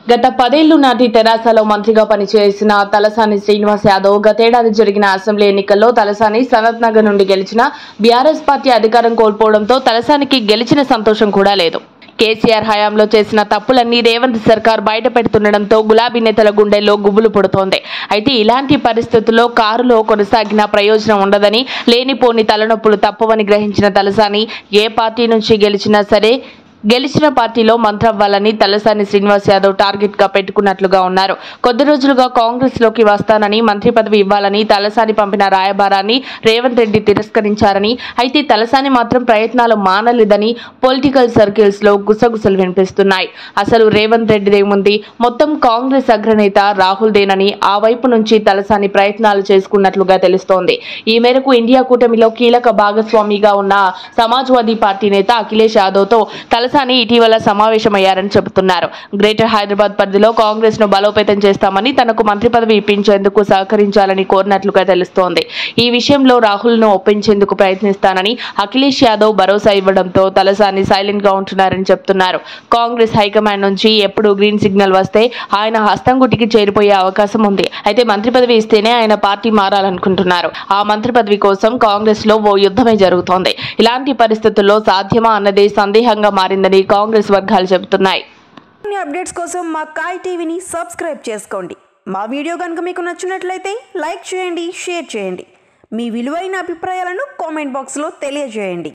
గత పదేళ్లు నాటి తెరాసలో మంత్రిగా పనిచేసిన తలసాని శ్రీనివాస్ యాదవ్ గతేడాది జరిగిన అసెంబ్లీ ఎన్నికల్లో తలసాని సనత్ నగర్ నుండి గెలిచిన బీఆర్ఎస్ పార్టీ అధికారం కోల్పోవడంతో తలసానికి గెలిచిన సంతోషం కూడా లేదు కేసీఆర్ హయాంలో చేసిన తప్పులన్నీ రేవంత్ సర్కార్ బయట పెడుతుండడంతో గులాబీ నేతల గుండెల్లో గుబులు పుడుతోంది అయితే ఇలాంటి పరిస్థితుల్లో కారులో కొనసాగిన ప్రయోజనం ఉండదని లేనిపోని తలనొప్పులు తప్పవని గ్రహించిన తలసాని ఏ పార్టీ నుంచి గెలిచినా సరే గెలిచిన పార్టీలో మంత్రవ్వాలని తలసాని శ్రీనివాస్ యాదవ్ టార్గెట్ గా పెట్టుకున్నట్లుగా ఉన్నారు కొద్ది రోజులుగా కాంగ్రెస్ లోకి వస్తానని మంత్రి పదవి ఇవ్వాలని తలసాని పంపిన రాయబారాన్ని రేవంత్ రెడ్డి తిరస్కరించారని అయితే తలసాని మాత్రం ప్రయత్నాలు మానలేదని పొలిటికల్ సర్కిల్స్ లో గుసగుసలు వినిపిస్తున్నాయి అసలు రేవంత్ రెడ్డిదేముంది మొత్తం కాంగ్రెస్ అగ్రనేత రాహుల్ దేనని ఆ వైపు నుంచి తలసాని ప్రయత్నాలు చేసుకున్నట్లుగా తెలుస్తోంది ఈ మేరకు ఇండియా కూటమిలో కీలక భాగస్వామిగా ఉన్న సమాజ్వాదీ పార్టీ నేత అఖిలేష్ యాదవ్ తో తలసాని ఇటీవల సమావేశమయ్యారని చెబుతున్నారు గ్రేటర్ హైదరాబాద్ పరిధిలో కాంగ్రెస్ ను బలోపేతం చేస్తామని తనకు మంత్రి పదవి ఇప్పించేందుకు సహకరించాలని కోరినట్లుగా తెలుస్తోంది ఈ విషయంలో రాహుల్ ను ఒప్పించేందుకు ప్రయత్నిస్తానని అఖిలేష్ యాదవ్ భరోసా ఇవ్వడంతో తలసాని సైలెంట్ గా ఉంటున్నారని చెప్తున్నారు కాంగ్రెస్ హైకమాండ్ నుంచి ఎప్పుడు గ్రీన్ సిగ్నల్ వస్తే ఆయన హస్తంగుటికి చేరిపోయే అవకాశం ఉంది అయితే మంత్రి పదవి ఇస్తేనే ఆయన పార్టీ మారాలనుకుంటున్నారు ఆ మంత్రి పదవి కోసం కాంగ్రెస్ లో ఓ యుద్ధమే జరుగుతోంది ఇలాంటి పరిస్థితుల్లో సాధ్యమా అన్నదే సందేహంగా మారిందని కాంగ్రెస్ వర్గాలు చెబుతున్నాయి మరిన్ని అప్డేట్స్ కోసం మా కాయ్ టీవీని సబ్స్క్రైబ్ చేసుకోండి మా వీడియో కనుక మీకు నచ్చినట్లయితే లైక్ చేయండి షేర్ చేయండి మీ విలువైన అభిప్రాయాలను కామెంట్ బాక్స్లో తెలియజేయండి